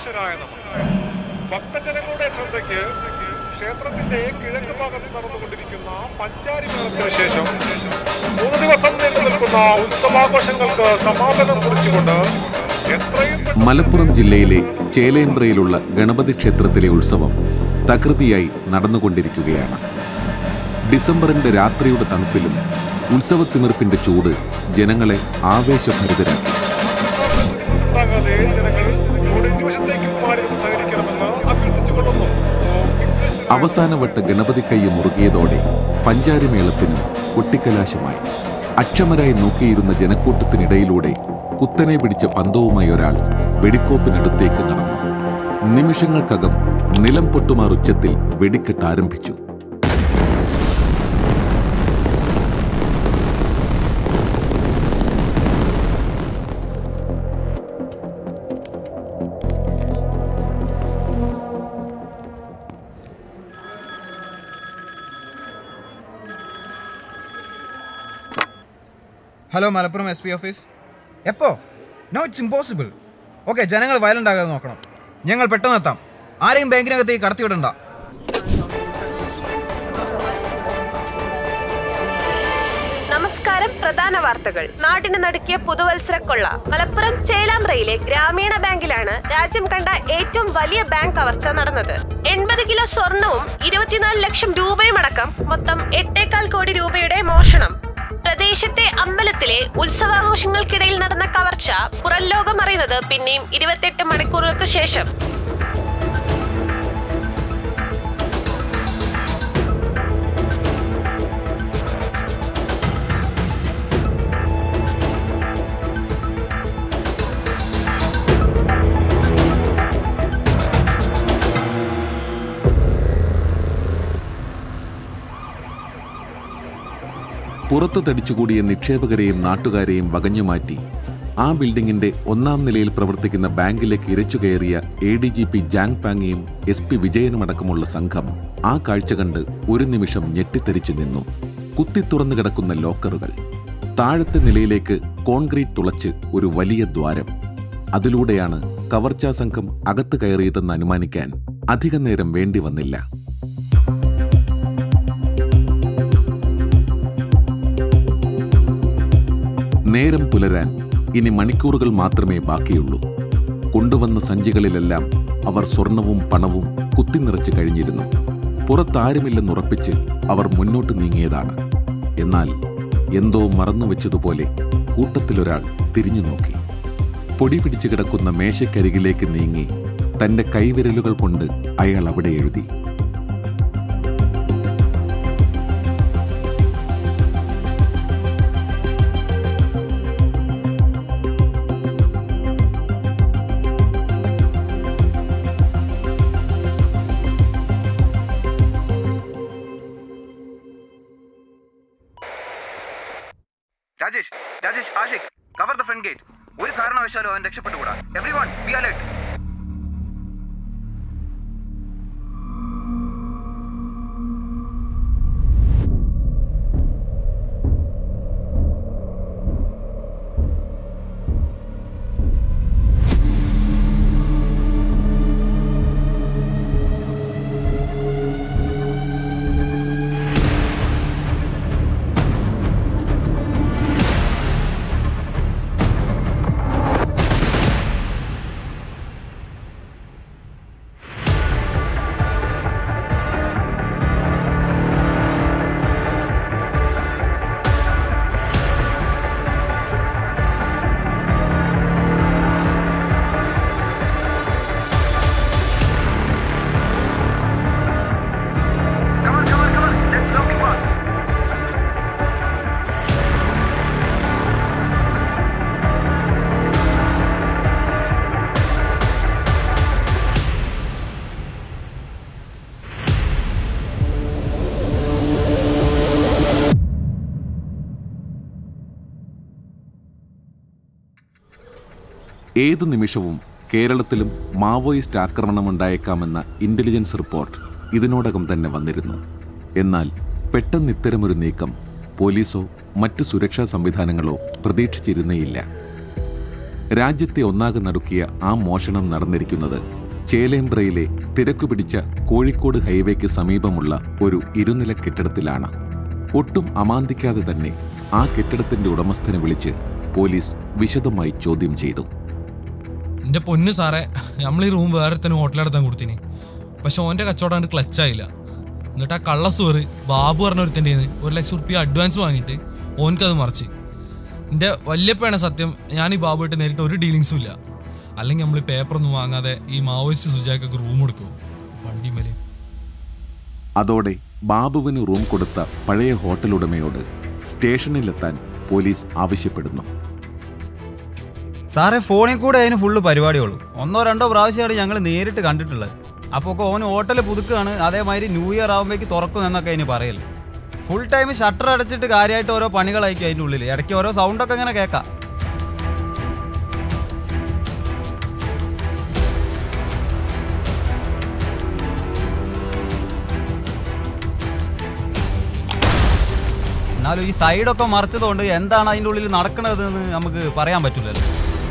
വിഘ്നേശ്വരായ നമഃ ഭക്തജനങ്ങളുടെ ശ്രദ്ധയ്ക്ക് ക്ഷേത്രത്തിന്റെ കിഴക്ക് ഭാഗത്ത് നടന്നുകൊണ്ടിരിക്കുന്ന പഞ്ചാരി മേളത്തിന് ശേഷം മൂന്ന് ദിവസം നീണ്ടു നിൽക്കുന്ന ഉത്സവാഘോഷങ്ങൾക്ക് സമാപനം കുറിച്ചുകൊണ്ട് എത്രയും പെട്ടെന്ന് മലപ്പുറം ജില്ലയിലെ ചേലേമ്പ്രയിലുള്ള ഗണപതി ക്ഷേത്രത്തിലെ ഉത്സവം തകൃതിയായി നടന്നുകൊണ്ടിരിക്കുകയാണ് ഡിസംബറിന്റെ രാത്രിയുടെ തണുപ്പിലും ഉത്സവത്തിമിർപ്പിന്റെ ചൂട് ജനങ്ങളെ ആവേശഭരിതരാക്കി ഉണ്ടാകാതെ ജനങ്ങൾ ഒടിഞ്ഞു വശത്തേക്ക് മാറി നിന്ന് സഹകരിക്കണമെന്ന് അഭ്യർത്ഥിച്ചുകൊള്ളുന്നു ഓം വിഘ്നേശ്വരായ അവസാനവട്ട ഗണപതി കൈ മുറുകിയതോടെ പഞ്ചാരിമേളത്തിനും കൊട്ടിക്കലാശമായി അക്ഷമരായി നോക്കിയിരുന്ന ജനക്കൂട്ടത്തിനിടയിലൂടെ കുത്തനെ പിടിച്ച പന്തവുമായി ഒരാൾ വെടിക്കോപ്പിനടുത്തേക്ക് നടന്നു നിമിഷങ്ങൾക്കകം നിലം പൊട്ടുമാർ ഉച്ചത്തിൽ വെടിക്കെട്ട് ആരംഭിച്ചു hello Malappuram S P office എപ്പോ നോ ഇറ്റ്സ് ഇമ്പോസിബിൾ ഓക്കെ ജനങ്ങൾ വയലന്റ് ആകാതെ നോക്കണം ഞങ്ങൾ പെട്ടെന്ന് എത്താം ആരെയും ബാങ്കിനകത്തേക്ക് കടത്തിവിടണ്ട നമസ്കാരം പ്രധാന വാർത്തകൾ നാടിന് നടുക്കിയ പുതുവത്സരക്കൊള്ള മലപ്പുറം ചേലാമ്പ്രയിലെ ഗ്രാമീണ ബാങ്കിലാണ് രാജ്യം കണ്ട ഏറ്റവും വലിയ ബാങ്ക് കവർച്ച നടന്നത് എൺപത് കിലോ സ്വർണവും ഇരുപത്തിനാല് ലക്ഷം രൂപയും അടക്കം മൊത്തം എട്ടേകാൽ കോടി രൂപയുടെ മോഷണം പ്രദേശത്തെ അമ്പലത്തിലെ ഉത്സവാഘോഷങ്ങൾക്കിടയിൽ നടന്ന കവർച്ച പുറം ലോകം അറിയുന്നത് പിന്നെയും ഇരുപത്തെട്ട് മണിക്കൂറുകൾക്ക് ശേഷം പുറത്തു തടിച്ചുകൂടിയ നിക്ഷേപകരെയും നാട്ടുകാരെയും വകഞ്ഞുമാറ്റി ആ ബിൽഡിംഗിന്റെ ഒന്നാം നിലയിൽ പ്രവർത്തിക്കുന്ന ബാങ്കിലേക്ക് ഇരച്ചു കയറിയ എ ഡി ജി പി ജാങ് പാങ്ങിയും എസ് പി വിജയനുമടക്കമുള്ള സംഘം ആ കാഴ്ച കണ്ട് ഒരു നിമിഷം ഞെട്ടിത്തെറിച്ചു നിന്നു കുത്തി തുറന്നു കിടക്കുന്ന ലോക്കറുകൾ താഴത്തെ നിലയിലേക്ക് കോൺക്രീറ്റ് തുളച്ച് ഒരു വലിയ ദ്വാരം അതിലൂടെയാണ് കവർച്ചാ സംഘം അകത്ത് കയറിയതെന്ന് അനുമാനിക്കാൻ അധിക നേരം വേണ്ടി വന്നില്ല നേരം പുലരാൻ ഇനി മണിക്കൂറുകൾ മാത്രമേ ബാക്കിയുള്ളൂ കൊണ്ടുവന്ന സഞ്ചികളിലെല്ലാം അവർ സ്വർണവും പണവും കുത്തിനിറച്ച് കഴിഞ്ഞിരുന്നു പുറത്താരുമില്ലെന്നുറപ്പിച്ച് അവർ മുന്നോട്ട് നീങ്ങിയതാണ് എന്നാൽ എന്തോ മറന്നുവെച്ചതുപോലെ കൂട്ടത്തിലൊരാൾ തിരിഞ്ഞു നോക്കി പൊടി പിടിച്ചു കിടക്കുന്ന മേശക്കരികിലേക്ക് നീങ്ങി തന്റെ കൈവിരലുകൾ കൊണ്ട് അയാൾ അവിടെ എഴുതി Rajesh Rajesh Ashiq cover the front gate ഒരു കാരണവശാലും അവൻ രക്ഷപ്പെട്ടുകൂടാ everyone be alert Come on, come on, come on. Let's go, be fast. ഏതു നിമിഷവും കേരളത്തിലും മാവോയിസ്റ്റ് ആക്രമണമുണ്ടായേക്കാമെന്ന ഇന്റലിജൻസ് റിപ്പോർട്ട് ഇതിനോടകം തന്നെ വന്നിരുന്നു എന്നാൽ പെട്ടെന്ന് ഇത്തരമൊരു നീക്കം പോലീസോ മറ്റു സുരക്ഷാ സംവിധാനങ്ങളോ പ്രതീക്ഷിച്ചിരുന്നേയില്ല രാജ്യത്തെ ഒന്നാകെ നടുക്കിയ ആ മോഷണം നടന്നിരിക്കുന്നത് ചേലേമ്പ്രയിലെ തിരക്കുപിടിച്ച കോഴിക്കോട് ഹൈവേക്ക് സമീപമുള്ള ഒരു ഇരുനില കെട്ടിടത്തിലാണ് ഒട്ടും അമാന്തിക്കാതെ തന്നെ ആ കെട്ടിടത്തിന്റെ ഉടമസ്ഥനെ വിളിച്ച് പോലീസ് വിശദമായി ചോദ്യം ചെയ്തു എൻ്റെ പൊന്നു സാറേ നമ്മൾ ഈ റൂം വേറെ തന്നെ ഹോട്ടലെടുത്താൻ കൊടുത്തിന് പക്ഷെ ഓൻ്റെ കച്ചവടം കണ്ട് ക്ലച്ചായില്ല എന്നിട്ട് ആ കള്ളസോറ് ബാബു പറഞ്ഞ ഒരുത്തൻ്റെ ഒരു ലക്ഷം റുപ്യ അഡ്വാൻസ് വാങ്ങിയിട്ട് ഓൻക്കത് മറിച്ച് എൻ്റെ വല്യപ്പയാണ് സത്യം ഞാൻ ഈ ബാബുമായിട്ട് നേരിട്ട് ഒരു ഡീലിങ്സും ഇല്ല അല്ലെങ്കിൽ നമ്മൾ ഈ പേപ്പറൊന്നും വാങ്ങാതെ ഈ മാവോയിസ്റ്റ് സുജാക്കൊക്കെ റൂം കൊടുക്കും വണ്ടി മേലെ അതോടെ ബാബുവിന് റൂം കൊടുത്ത പഴയ ഹോട്ടൽ ഉടമയോട് സ്റ്റേഷനിലെത്താൻ പോലീസ് ആവശ്യപ്പെടുന്നു സാറേ ഫോണിൽ കൂടെ അതിന് ഫുള്ള് പരിപാടിയുള്ളൂ ഒന്നോ രണ്ടോ പ്രാവശ്യമാണ് ഞങ്ങൾ നേരിട്ട് കണ്ടിട്ടുള്ളത് അപ്പോൾ ഒക്കെ ഓൻ ഹോട്ടൽ പുതുക്കുകയാണ് അതേമാതിരി ന്യൂ ഇയർ ആകുമ്പോഴേക്ക് തുറക്കും എന്നൊക്കെ അതിന് പറയല് ഫുൾ ടൈം ഷട്ടർ അടച്ചിട്ട് കാര്യമായിട്ട് ഓരോ പണികളായിരിക്കും അതിൻ്റെ ഉള്ളിൽ ഇടയ്ക്ക് ഓരോ സൗണ്ടൊക്കെ ഇങ്ങനെ കേൾക്കാം എന്നാലും ഈ സൈഡൊക്കെ മറച്ചതുകൊണ്ട് എന്താണ് അതിൻ്റെ ഉള്ളിൽ നടക്കണതെന്ന് നമുക്ക് പറയാൻ പറ്റില്ലല്ലോ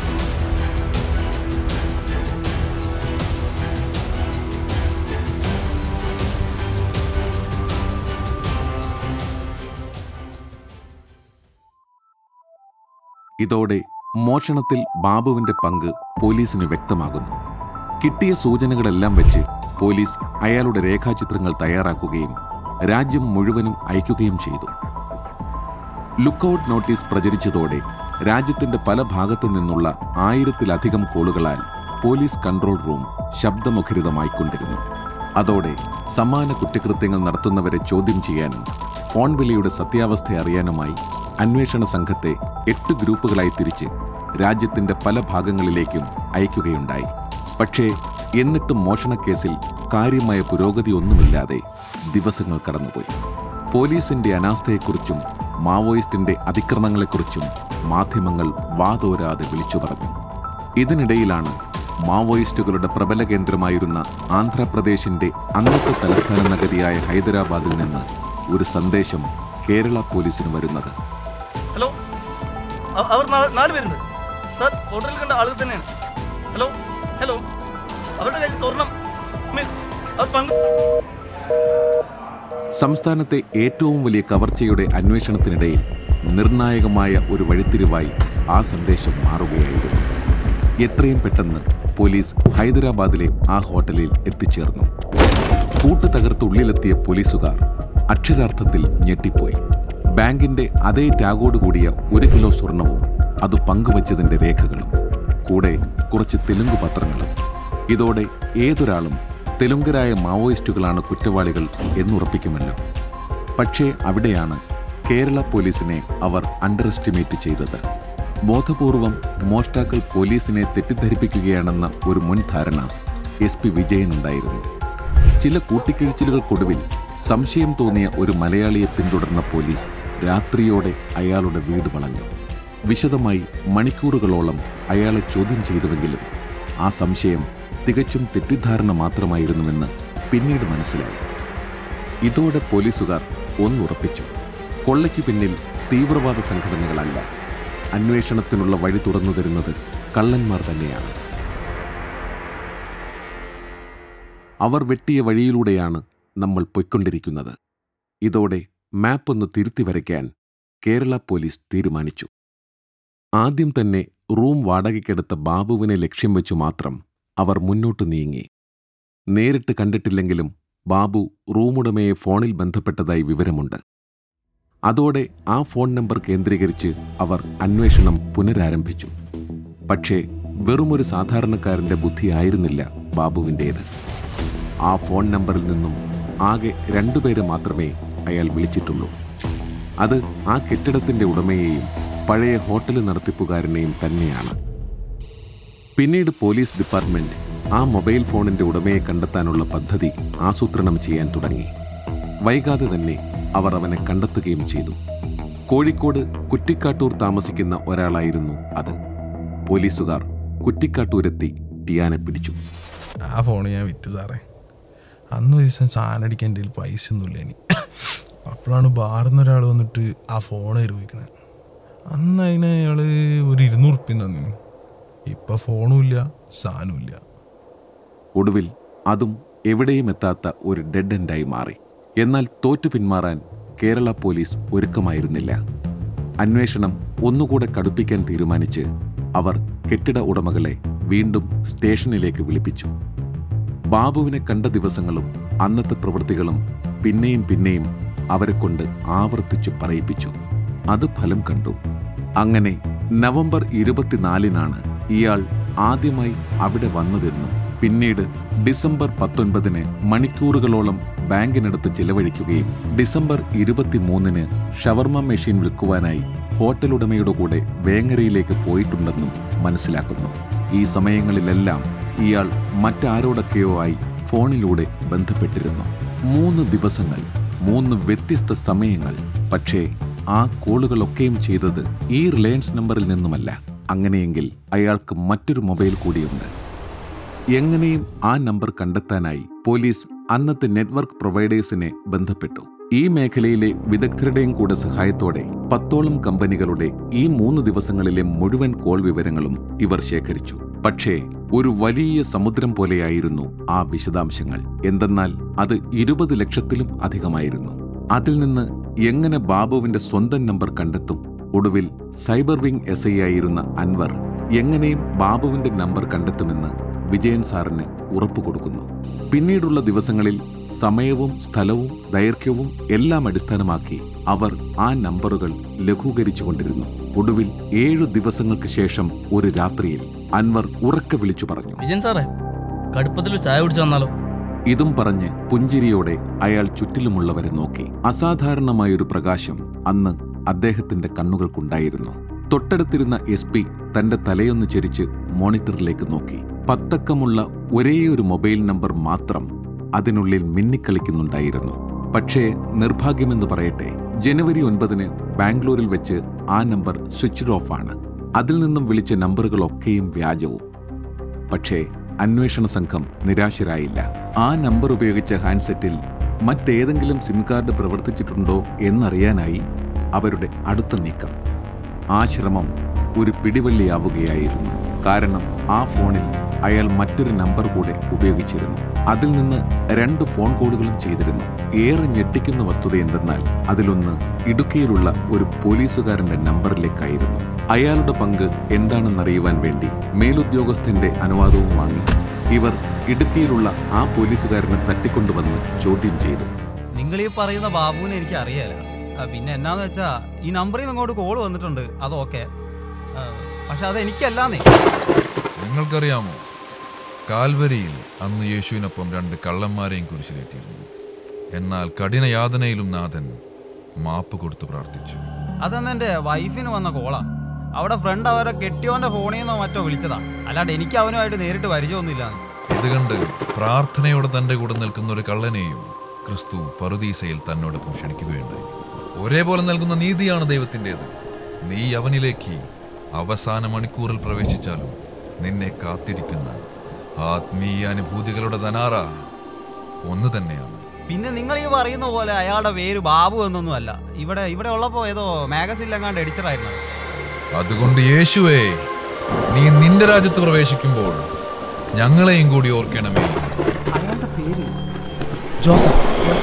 ഇതോടെ മോഷണത്തിൽ ബാബുവിന്റെ പങ്ക് പോലീസിന് വ്യക്തമാകുന്നു കിട്ടിയ സൂചനകളെല്ലാം വെച്ച് പോലീസ് അയാളുടെ രേഖാചിത്രങ്ങൾ തയ്യാറാക്കുകയും രാജ്യം മുഴുവനും അയക്കുകയും ചെയ്തു ലുക്കൌട്ട് നോട്ടീസ് പ്രചരിച്ചതോടെ രാജ്യത്തിന്റെ പല ഭാഗത്തു നിന്നുള്ള ആയിരത്തിലധികം കോളുകളാൽ പോലീസ് കൺട്രോൾ റൂം ശബ്ദമുഖരിതമായിക്കൊണ്ടിരുന്നു അതോടെ സമാന കുറ്റകൃത്യങ്ങൾ നടത്തുന്നവരെ ചോദ്യം ചെയ്യാനും ഫോൺ വിളിയുടെ സത്യാവസ്ഥ അറിയാനുമായി അന്വേഷണ സംഘത്തെ എട്ട് ഗ്രൂപ്പുകളായി തിരിച്ച് രാജ്യത്തിന്റെ പല ഭാഗങ്ങളിലേക്കും അയക്കുകയുണ്ടായി പക്ഷേ എന്നിട്ടും മോഷണക്കേസിൽ കാര്യമായ പുരോഗതി ഒന്നുമില്ലാതെ ദിവസങ്ങൾ കടന്നുപോയി പോലീസിന്റെ അനാസ്ഥയെക്കുറിച്ചും മാവോയിസ്റ്റിന്റെ അതിക്രമങ്ങളെക്കുറിച്ചും മാധ്യമങ്ങൾ വാതോരാതെ വിളിച്ചു പറഞ്ഞു ഇതിനിടയിലാണ് മാവോയിസ്റ്റുകളുടെ പ്രബല കേന്ദ്രമായിരുന്ന ആന്ധ്രാപ്രദേശിന്റെ അന്നത്തെ തലസ്ഥാന നഗരിയായ ഹൈദരാബാദിൽ നിന്ന് ഒരു സന്ദേശം കേരള പോലീസിന് വരുന്നത് ഹലോ അ- അവർ നാ- നാല് പേരുണ്ട് സാർ ഹോട്ടലിൽ കണ്ട ആളുകൾ തന്നെയാണ് ഹലോ ഹലോ അവരുടെ കയ്യിൽ സ്വർണം മിൽ അവർ പങ്ക് സംസ്ഥാനത്തെ ഏറ്റവും വലിയ കവർച്ചയുടെ അന്വേഷണത്തിനിടയിൽ നിർണായകമായ ഒരു വഴിത്തിരിവായി ആ സന്ദേശം മാറുകയായിരുന്നു എത്രയും പെട്ടെന്ന് പോലീസ് ഹൈദരാബാദിലെ ആ ഹോട്ടലിൽ എത്തിച്ചേർന്നു കൂട്ട് തകർത്ത് ഉള്ളിലെത്തിയ പോലീസുകാർ അക്ഷരാർത്ഥത്തിൽ ഞെട്ടിപ്പോയി ബാങ്കിന്റെ അതേ ടാഗോട് കൂടിയ ഒരു കിലോ സ്വർണവും അത് പങ്കുവച്ചതിന്റെ രേഖകളും കൂടെ കുറച്ച് തെലുങ്ക് പത്രങ്ങളും ഇതോടെ ഏതൊരാളും തെലുങ്കരായ മാവോയിസ്റ്റുകളാണ് കുറ്റവാളികൾ എന്നുറപ്പിക്കുമല്ലോ പക്ഷേ അവിടെയാണ് കേരള പോലീസിനെ അവർ അണ്ടർ എസ്റ്റിമേറ്റ് ചെയ്തത് ബോധപൂർവം മോഷ്ടാക്കൾ പോലീസിനെ തെറ്റിദ്ധരിപ്പിക്കുകയാണെന്ന ഒരു മുൻധാരണ എസ് പി വിജയനുണ്ടായിരുന്നു ചില കൂട്ടിക്കിഴിച്ചിലുകൾക്കൊടുവിൽ സംശയം തോന്നിയ ഒരു മലയാളിയെ പിന്തുടർന്ന പോലീസ് രാത്രിയോടെ അയാളുടെ വീട് വളഞ്ഞു വിശദമായി മണിക്കൂറുകളോളം അയാളെ ചോദ്യം ചെയ്തുവെങ്കിലും ആ സംശയം തികച്ചും തെറ്റിദ്ധാരണ മാത്രമായിരുന്നുവെന്ന് പിന്നീട് മനസ്സിലായി ഇതോടെ പോലീസുകാർ ഒന്നുറപ്പിച്ചു കൊള്ളയ്ക്ക് പിന്നിൽ തീവ്രവാദ സംഘടനകളല്ല അന്വേഷണത്തിനുള്ള വഴി തുറന്നു തരുന്നത് കള്ളന്മാർ തന്നെയാണ് അവർ വെട്ടിയ വഴിയിലൂടെയാണ് നമ്മൾ പൊയ്ക്കൊണ്ടിരിക്കുന്നത് ഇതോടെ മാപ്പ് ഒന്ന് തിരുത്തി വരയ്ക്കാൻ കേരള പോലീസ് തീരുമാനിച്ചു ആദ്യം തന്നെ റൂം വാടകയ്ക്കെടുത്ത ബാബുവിനെ ലക്ഷ്യം വെച്ചു മാത്രം അവർ മുന്നോട്ട് നീങ്ങി നേരിട്ട് കണ്ടിട്ടില്ലെങ്കിലും ബാബു റൂമുടമയെ ഫോണിൽ ബന്ധപ്പെട്ടതായി വിവരമുണ്ട് അതോടെ ആ ഫോൺ നമ്പർ കേന്ദ്രീകരിച്ച് അവർ അന്വേഷണം പുനരാരംഭിച്ചു പക്ഷേ വെറുമൊരു സാധാരണക്കാരന്റെ ബുദ്ധിയായിരുന്നില്ല ബാബുവിൻ്റേത് ആ ഫോൺ നമ്പറിൽ നിന്നും ആകെ രണ്ടുപേരെ മാത്രമേ അയാൾ വിളിച്ചിട്ടുള്ളൂ അത് ആ കെട്ടിടത്തിന്റെ ഉടമയെയും പഴയ ഹോട്ടൽ നടത്തിപ്പുകാരനെയും തന്നെയാണ് പിന്നീട് പോലീസ് ഡിപ്പാർട്ട്മെന്റ് ആ മൊബൈൽ ഫോണിന്റെ ഉടമയെ കണ്ടെത്താനുള്ള പദ്ധതി ആസൂത്രണം ചെയ്യാൻ തുടങ്ങി വൈകാതെ തന്നെ അവർ അവനെ കണ്ടെത്തുകയും ചെയ്തു കോഴിക്കോട് കുറ്റിക്കാട്ടൂർ താമസിക്കുന്ന ഒരാളായിരുന്നു അത് പോലീസുകാർ കുറ്റിക്കാട്ടൂരെത്തി ടിയാനെ പിടിച്ചു ആ ഫോൺ ഞാൻ വിറ്റ് സാറേ അന്ന് ഒരു ദിവസം സാധനം അടിക്കാൻ എൻ്റെ കയ്യിൽ പൈസ ഒന്നുമില്ല ഇനി അപ്പോഴാണ് ബാറിന്ന് ഒരാൾ വന്നിട്ട് ആ ഫോൺ ചോദിക്കണത് അന്ന് അതിന് അയാൾ ഒരു ഇരുന്നൂറ് ഉറുപ്പ്യം തന്നിന് ഇപ്പൊ ഫോണും ഇല്ല സാധനവും ഇല്ല ഒടുവിൽ അതും എവിടെയും എത്താത്ത ഒരു ഡെഡ് എൻഡായി മാറി എന്നാൽ തോറ്റു പിന്മാറാൻ കേരള പോലീസ് ഒരുക്കമായിരുന്നില്ല അന്വേഷണം ഒന്നുകൂടെ കടുപ്പിക്കാൻ തീരുമാനിച്ച് അവർ കെട്ടിട ഉടമകളെ വീണ്ടും സ്റ്റേഷനിലേക്ക് വിളിപ്പിച്ചു ബാബുവിനെ കണ്ട ദിവസങ്ങളും അന്നത്തെ പ്രവൃത്തികളും പിന്നെയും പിന്നെയും അവരെ കൊണ്ട് ആവർത്തിച്ചു പറയിപ്പിച്ചു അത് ഫലം കണ്ടു അങ്ങനെ നവംബർ ഇരുപത്തിനാലിനാണ് ഇയാൾ ആദ്യമായി അവിടെ വന്നതെന്നും പിന്നീട് ഡിസംബർ പത്തൊൻപതിന് മണിക്കൂറുകളോളം ബാങ്കിനടുത്ത് ചിലവഴിക്കുകയും ഡിസംബർ ഇരുപത്തിമൂന്നിന് ഷവർമ മെഷീൻ വിൽക്കുവാനായി ഹോട്ടലുടമയുടെ കൂടെ വേങ്ങരയിലേക്ക് പോയിട്ടുണ്ടെന്നും മനസ്സിലാക്കുന്നു ഈ സമയങ്ങളിലെല്ലാം ഇയാൾ മറ്റാരോടൊക്കെയോ ആയി ഫോണിലൂടെ ബന്ധപ്പെട്ടിരുന്നു മൂന്ന് ദിവസങ്ങൾ മൂന്ന് വ്യത്യസ്ത സമയങ്ങൾ പക്ഷേ ആ കോളുകളൊക്കെയും ചെയ്തത് ഈ റിലയൻസ് നമ്പറിൽ നിന്നുമല്ല അങ്ങനെയെങ്കിൽ അയാൾക്ക് മറ്റൊരു മൊബൈൽ കൂടിയുണ്ട് എങ്ങനെയും ആ നമ്പർ കണ്ടെത്താനായി പോലീസ് അന്നത്തെ നെറ്റ്വർക്ക് പ്രൊവൈഡേഴ്സിനെ ബന്ധപ്പെട്ടു ഈ മേഖലയിലെ വിദഗ്ധരുടെയും കൂടെ സഹായത്തോടെ പത്തോളം കമ്പനികളുടെ ഈ മൂന്ന് ദിവസങ്ങളിലെ മുഴുവൻ കോൾ വിവരങ്ങളും ഇവർ ശേഖരിച്ചു പക്ഷേ ഒരു വലിയ സമുദ്രം പോലെയായിരുന്നു ആ വിശദാംശങ്ങൾ എന്തെന്നാൽ അത് ഇരുപത് ലക്ഷത്തിലും അധികമായിരുന്നു അതിൽ നിന്ന് എങ്ങനെ ബാബുവിന്റെ സ്വന്തം നമ്പർ കണ്ടെത്തും ഒടുവിൽ സൈബർ വിംഗ് എസ് ഐ ആയിരുന്ന അൻവർ എങ്ങനെയും ബാബുവിന്റെ നമ്പർ കണ്ടെത്തുമെന്ന് വിജയൻ സാറിന് ഉറപ്പു കൊടുക്കുന്നു പിന്നീടുള്ള ദിവസങ്ങളിൽ സമയവും സ്ഥലവും ദൈർഘ്യവും എല്ലാം അടിസ്ഥാനമാക്കി അവർ ആ നമ്പറുകൾ ലഘൂകരിച്ചുകൊണ്ടിരുന്നു ഒടുവിൽ ഏഴു ദിവസങ്ങൾക്ക് ശേഷം ഒരു രാത്രിയിൽ അൻവർ ഉറക്കെ വിളിച്ചു പറഞ്ഞു വിജയൻ സാറേ കടുപ്പത്തിൽ ഒരു ചായ കുടിച്ചു വന്നാലോ ഇതും പറഞ്ഞ് പുഞ്ചിരിയോടെ അയാൾ ചുറ്റിലുമുള്ളവരെ നോക്കി അസാധാരണമായൊരു പ്രകാശം അന്ന് അദ്ദേഹത്തിന്റെ കണ്ണുകൾക്കുണ്ടായിരുന്നു തൊട്ടടുത്തിരുന്ന എസ് പി തന്റെ തലയൊന്ന് ചെരിച്ച് മോണിറ്ററിലേക്ക് നോക്കി പത്തക്കമുള്ള ഒരേയൊരു മൊബൈൽ നമ്പർ മാത്രം അതിനുള്ളിൽ മിന്നിക്കളിക്കുന്നുണ്ടായിരുന്നു പക്ഷേ നിർഭാഗ്യമെന്ന് പറയട്ടെ ജനുവരി ഒൻപതിന് ബാംഗ്ലൂരിൽ വെച്ച് ആ നമ്പർ സ്വിച്ച്ഡ് ഓഫ് ആണ് അതിൽ നിന്നും വിളിച്ച നമ്പറുകളൊക്കെയും വ്യാജവും പക്ഷേ അന്വേഷണ സംഘം നിരാശരായില്ല ആ നമ്പർ ഉപയോഗിച്ച ഹാൻഡ്സെറ്റിൽ മറ്റേതെങ്കിലും സിം കാർഡ് പ്രവർത്തിച്ചിട്ടുണ്ടോ എന്നറിയാനായി അവരുടെ അടുത്ത നീക്കം ആ ശ്രമം ഒരു പിടിവള്ളിയാവുകയായിരുന്നു കാരണം ആ ഫോണിൽ അയാൾ മറ്റൊരു നമ്പർ കൂടെ ഉപയോഗിച്ചിരുന്നു അതിൽ നിന്ന് രണ്ട് ഫോൺ കോളുകളും ചെയ്തിരുന്നു ഏറെ ഞെട്ടിക്കുന്ന വസ്തുത എന്തെന്നാൽ അതിലൊന്ന് ഇടുക്കിയിലുള്ള ഒരു പോലീസുകാരന്റെ നമ്പറിലേക്കായിരുന്നു അയാളുടെ പങ്ക് എന്താണെന്നറിയുവാൻ വേണ്ടി മേലുദ്യോഗസ്ഥന്റെ അനുവാദവും വാങ്ങി ഇവർ ഇടുക്കിയിലുള്ള ആ പോലീസുകാരനെ തട്ടിക്കൊണ്ടുവന്ന് ചോദ്യം ചെയ്തു നിങ്ങൾ ഈ പറയുന്ന ബാബുവിനെ എനിക്ക് അറിയാല പിന്നെ എന്നാന്ന് വെച്ചാ ഈ നമ്പറിൽ നിന്ന് അങ്ങോട്ട് കോൾ വന്നിട്ടുണ്ട് അത് ഓക്കെ പക്ഷെ അത് എനിക്കല്ലാന്നേ നിങ്ങൾക്കറിയാമോ കാൽവരിയിൽ അന്ന് യേശുവിനൊപ്പം രണ്ട് കള്ളന്മാരെയും കുരിശിലേറ്റിയിരുന്നു എന്നാൽ കഠിന യാതനയിലും നാഥൻ മാപ്പ് കൊടുത്തു പ്രാർത്ഥിച്ചു അതെന്ന് എൻ്റെ വൈഫിന് വന്ന കോളാ അവിടെ ഫ്രണ്ട് അവരെ കെട്ടിയോന്റെ ഫോണിൽ നിന്നോ മറ്റോ വിളിച്ചതാ അല്ലാണ്ട് എനിക്ക് അവനുമായിട്ട് നേരിട്ട് പരിചയമൊന്നുമില്ല ഇത് കണ്ട് പ്രാർത്ഥനയോടെ തന്റെ കൂടെ നിൽക്കുന്ന ഒരു കള്ളനെയും ക്രിസ്തു പറുദീസയിൽ തന്നോടൊപ്പം ക്ഷണിക്കുകയുണ്ടായി ഒരേപോലെ നൽകുന്ന നീതിയാണ് ദൈവത്തിൻ്റെത് നീ അവനിലേക്ക് അവസാന മണിക്കൂറിൽ പ്രവേശിച്ചാലും നിന്നെ കാത്തിരിക്കുന്ന ആത്മീയ അനുഭൂതികളുടെ ധനാറ ഒന്ന് തന്നെയാണ് പിന്നെ നിങ്ങൾ ഈ പറയുന്ന പോലെ അയാളുടെ പേര് ബാബു എന്നൊന്നും അല്ല ഇവിടെ ഇവിടെ ഉള്ളപ്പോ ഏതോ മാഗസിനിലെങ്ങാണ്ട് എഡിറ്ററായിരുന്നു അതുകൊണ്ട് യേശുവേ നീ നിന്റെ രാജ്യത്ത് പ്രവേശിക്കുമ്പോൾ ഞങ്ങളെയും കൂടി ഓർക്കണമേ അയാളുടെ പേര് ജോസഫ്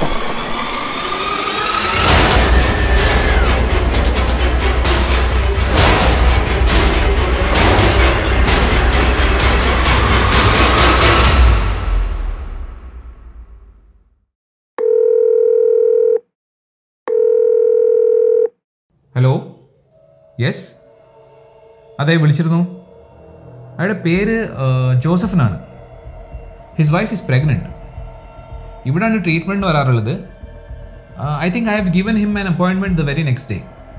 ഹലോ യെസ് അതെ വിളിച്ചിരുന്നു അയാളുടെ പേര് ജോസഫ് എന്നാണ് ഹിസ് വൈഫ് ഇസ് പ്രഗ്നൻറ്റ് ഇവിടെയാണ് ട്രീറ്റ്മെൻറ്റ് വരാറുള്ളത് I think I have given him an appointment the very next day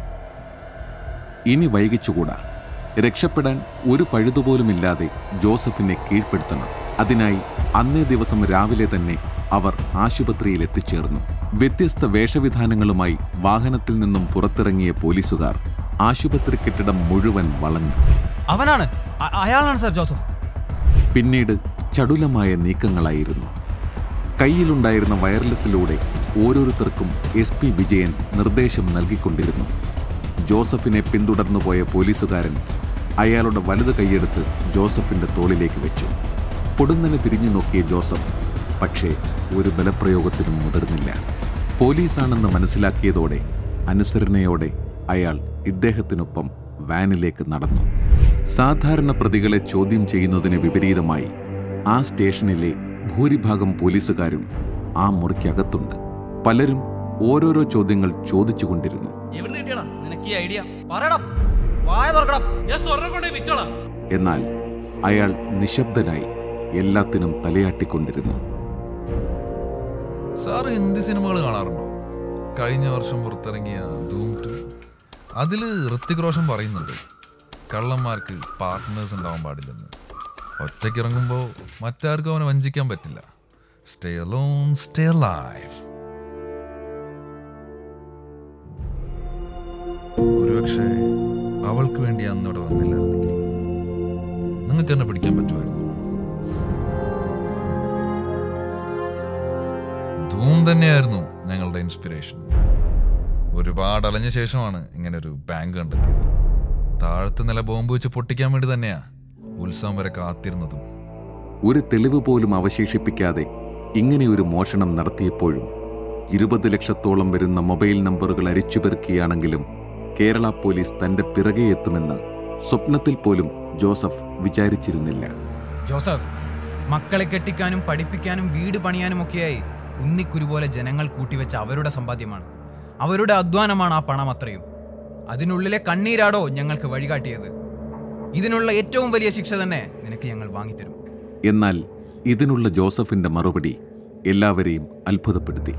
ഇനി വൈകിച്ചുകൂടാ രക്ഷപ്പെടാൻ ഒരു പഴുതുപോലുമില്ലാതെ ജോസഫിനെ കീഴ്പ്പെടുത്തണം അതിനായി അന്നേ ദിവസം രാവിലെ തന്നെ അവർ ആശുപത്രിയിൽ എത്തിച്ചേർന്നു വ്യത്യസ്ത വേഷവിധാനങ്ങളുമായി വാഹനത്തിൽ നിന്നും പുറത്തിറങ്ങിയ പോലീസുകാർ ആശുപത്രി കെട്ടിടം മുഴുവൻ വളഞ്ഞു അവനാണ് അ- അയാളാണ് സർ ജോസഫ് പിന്നീട് ചടുലമായ നീക്കങ്ങളായിരുന്നു കയ്യിലുണ്ടായിരുന്ന വയർലെസ്സിലൂടെ ഓരോരുത്തർക്കും എസ് പി വിജയൻ നിർദ്ദേശം നൽകിക്കൊണ്ടിരുന്നു ജോസഫിനെ പിന്തുടർന്നു പോയ പോലീസുകാരൻ അയാളുടെ വലത് കൈയെടുത്ത് ജോസഫിന്റെ തോളിലേക്ക് വെച്ചു പൊടുന്നനെ തിരിഞ്ഞു നോക്കിയ ജോസഫ് പക്ഷേ ഒരു ബലപ്രയോഗത്തിനും മുതിർന്നില്ല പോലീസാണെന്ന് മനസ്സിലാക്കിയതോടെ അനുസരണയോടെ അയാൾ ഇദ്ദേഹത്തിനൊപ്പം വാനിലേക്ക് നടന്നു സാധാരണ പ്രതികളെ ചോദ്യം ചെയ്യുന്നതിന് വിപരീതമായി ആ സ്റ്റേഷനിലെ ഭൂരിഭാഗം പോലീസുകാരും ആ മുറിക്കകത്തുണ്ട് പലരും ഓരോരോ ചോദ്യങ്ങൾ ചോദിച്ചുകൊണ്ടിരുന്നു എവിടുന്ന് കിട്ടിയടാ നിനക്ക് ഈ ഐഡിയ പറയടാ വായ തുറക്കടാ ഞാൻ സ്വർണ്ണം കൊണ്ടേ വിറ്റോളാം എന്നാൽ അയാൾ നിശബ്ദനായി എല്ലാത്തിനും തലയാട്ടിക്കൊണ്ടിരുന്നു സാർ ഹിന്ദി സിനിമകൾ കാണാറുണ്ടോ കഴിഞ്ഞ വർഷം പുറത്തിറങ്ങിയ ധൂം ടു അതിൽ ഋത്തിക് റോഷൻ പറയുന്നുണ്ട് കള്ളന്മാർക്ക് പാർട്ട്നേഴ്സ് ഉണ്ടാവാൻ പാടില്ലെന്ന് ഒറ്റയ്ക്ക് ഇറങ്ങുമ്പോൾ മറ്റാർക്കും അവനെ വഞ്ചിക്കാൻ പറ്റില്ല സ്റ്റേ അലോൺ സ്റ്റേ ലൈഫ് ഒരുപക്ഷെ അവൾക്ക് വേണ്ടി അന്ന് ഇവിടെ വന്നില്ലായിരുന്നെങ്കിൽ നിങ്ങൾക്ക് എന്നെ പിടിക്കാൻ പറ്റുമായിരുന്നു ധൂം തന്നെയായിരുന്നു ഞങ്ങളുടെ ഇൻസ്പിറേഷൻ ഒരുപാട് അലഞ്ഞ ശേഷമാണ് ഇങ്ങനെ ഒരു ബാങ്ക് കണ്ടെത്തിയത് താഴത്തെ നില ബോംബ് വെച്ച് പൊട്ടിക്കാൻ വേണ്ടി തന്നെയാ ഉത്സവം വരെ കാത്തിരുന്നതും ഒരു തെളിവ് പോലും അവശേഷിപ്പിക്കാതെ ഇങ്ങനെയൊരു മോഷണം നടത്തിയപ്പോഴും ഇരുപത് ലക്ഷത്തോളം വരുന്ന മൊബൈൽ നമ്പറുകൾ അരിച്ചുപെറുക്കിയാണെങ്കിലും കേരള പോലീസ് തന്റെ പിറകെ എത്തുമെന്ന് സ്വപ്നത്തിൽ പോലും ജോസഫ് വിചാരിച്ചിരുന്നില്ല ജോസഫ് മക്കളെ കെട്ടിക്കാനും പഠിപ്പിക്കാനും വീട് പണിയാനും ഒക്കെയായി ഉന്നിക്കുരു പോലെ ജനങ്ങൾ കൂട്ടിവെച്ച അവരുടെ സമ്പാദ്യമാണ് അവരുടെ അധ്വാനമാണ് ആ പണം അത്രയും അതിനുള്ളിലെ കണ്ണീരാടോ ഞങ്ങൾക്ക് വഴികാട്ടിയത് ഇതിനുള്ള ഏറ്റവും വലിയ ശിക്ഷ തന്നെ നിനക്ക് ഞങ്ങൾ വാങ്ങിത്തരും എന്നാൽ ഇതിനുള്ള ജോസഫിന്റെ മറുപടി എല്ലാവരെയും അത്ഭുതപ്പെടുത്തി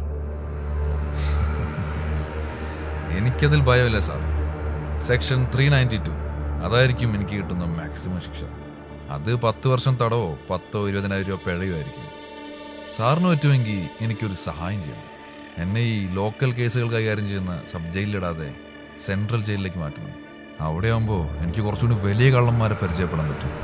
എനിക്കതിൽ ഭയമില്ല sir section three ninety two അതായിരിക്കും എനിക്ക് കിട്ടുന്ന മാക്സിമം ശിക്ഷ അത് പത്ത് വർഷം തടവോ പത്തോ ഇരുപതിനായിരം രൂപ പിഴയോ ആയിരിക്കും സാറിന് പറ്റുമെങ്കിൽ എനിക്കൊരു സഹായം ചെയ്യണം എന്നെ ഈ ലോക്കൽ കേസുകൾ കൈകാര്യം ചെയ്യുന്ന സബ് ജയിലിലിടാതെ സെൻട്രൽ ജയിലിലേക്ക് മാറ്റണം അവിടെ ആകുമ്പോൾ എനിക്ക് കുറച്ചുകൂടി വലിയ കള്ളന്മാരെ പരിചയപ്പെടാൻ പറ്റും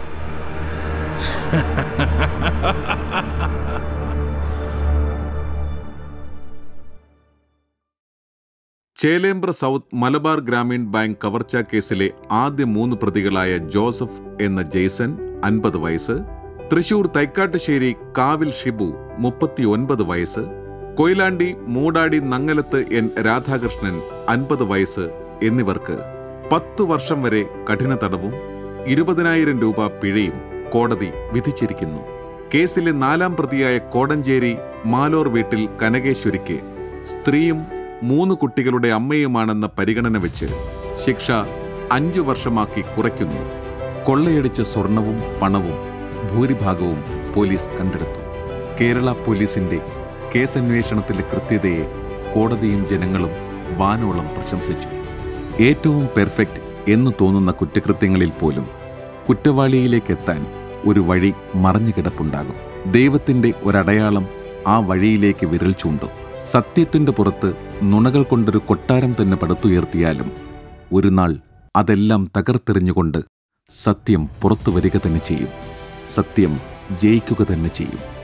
ചേലേമ്പ്ര സൗത്ത് മലബാർ ഗ്രാമീൺ ബാങ്ക് കവർച്ചാ കേസിലെ ആദ്യ മൂന്ന് പ്രതികളായ ജോസഫ് എന്ന ജെയ്സൺ അൻപത് വയസ്സ് തൃശൂർ തൈക്കാട്ടുശ്ശേരി കാവിൽ ഷിബു മുപ്പത്തിയൊൻപത് വയസ്സ് കൊയിലാണ്ടി മൂടാടി നങ്ങലത്ത് എൻ രാധാകൃഷ്ണൻ അൻപത് വയസ്സ് എന്നിവർക്ക് പത്തു വർഷം വരെ കഠിന തടവും ഇരുപതിനായിരം രൂപ പിഴയും കോടതി വിധിച്ചിരിക്കുന്നു കേസിലെ നാലാം പ്രതിയായ കോടഞ്ചേരി മാലോർ വീട്ടിൽ കനകേശ്വരിക്ക് സ്ത്രീയും മൂന്ന് കുട്ടികളുടെ അമ്മയുമാണെന്ന പരിഗണന വെച്ച് ശിക്ഷ അഞ്ചു വർഷമാക്കി കുറയ്ക്കുന്നു കൊള്ളയടിച്ച സ്വർണവും പണവും ഭൂരിഭാഗവും പോലീസ് കണ്ടെടുത്തു കേരള പോലീസിന്റെ കേസന്വേഷണത്തിലെ കൃത്യതയെ കോടതിയും ജനങ്ങളും വാനോളം പ്രശംസിച്ചു ഏറ്റവും പെർഫെക്റ്റ് എന്ന് തോന്നുന്ന കുറ്റകൃത്യങ്ങളിൽ പോലും കുറ്റവാളിയിലേക്കെത്താൻ ഒരു വഴി മറഞ്ഞു കിടപ്പുണ്ടാകും ദൈവത്തിന്റെ ഒരടയാളം ആ വഴിയിലേക്ക് വിരൽ ചൂണ്ടും സത്യത്തിന്റെ പുറത്ത് നുണകൾ കൊണ്ടൊരു കൊട്ടാരം തന്നെ പടുത്തുയർത്തിയാലും ഒരു നാൾ അതെല്ലാം തകർത്തെറിഞ്ഞുകൊണ്ട് സത്യം പുറത്തു വരിക തന്നെ ചെയ്യും സത്യം ജയിക്കുക തന്നെ ചെയ്യും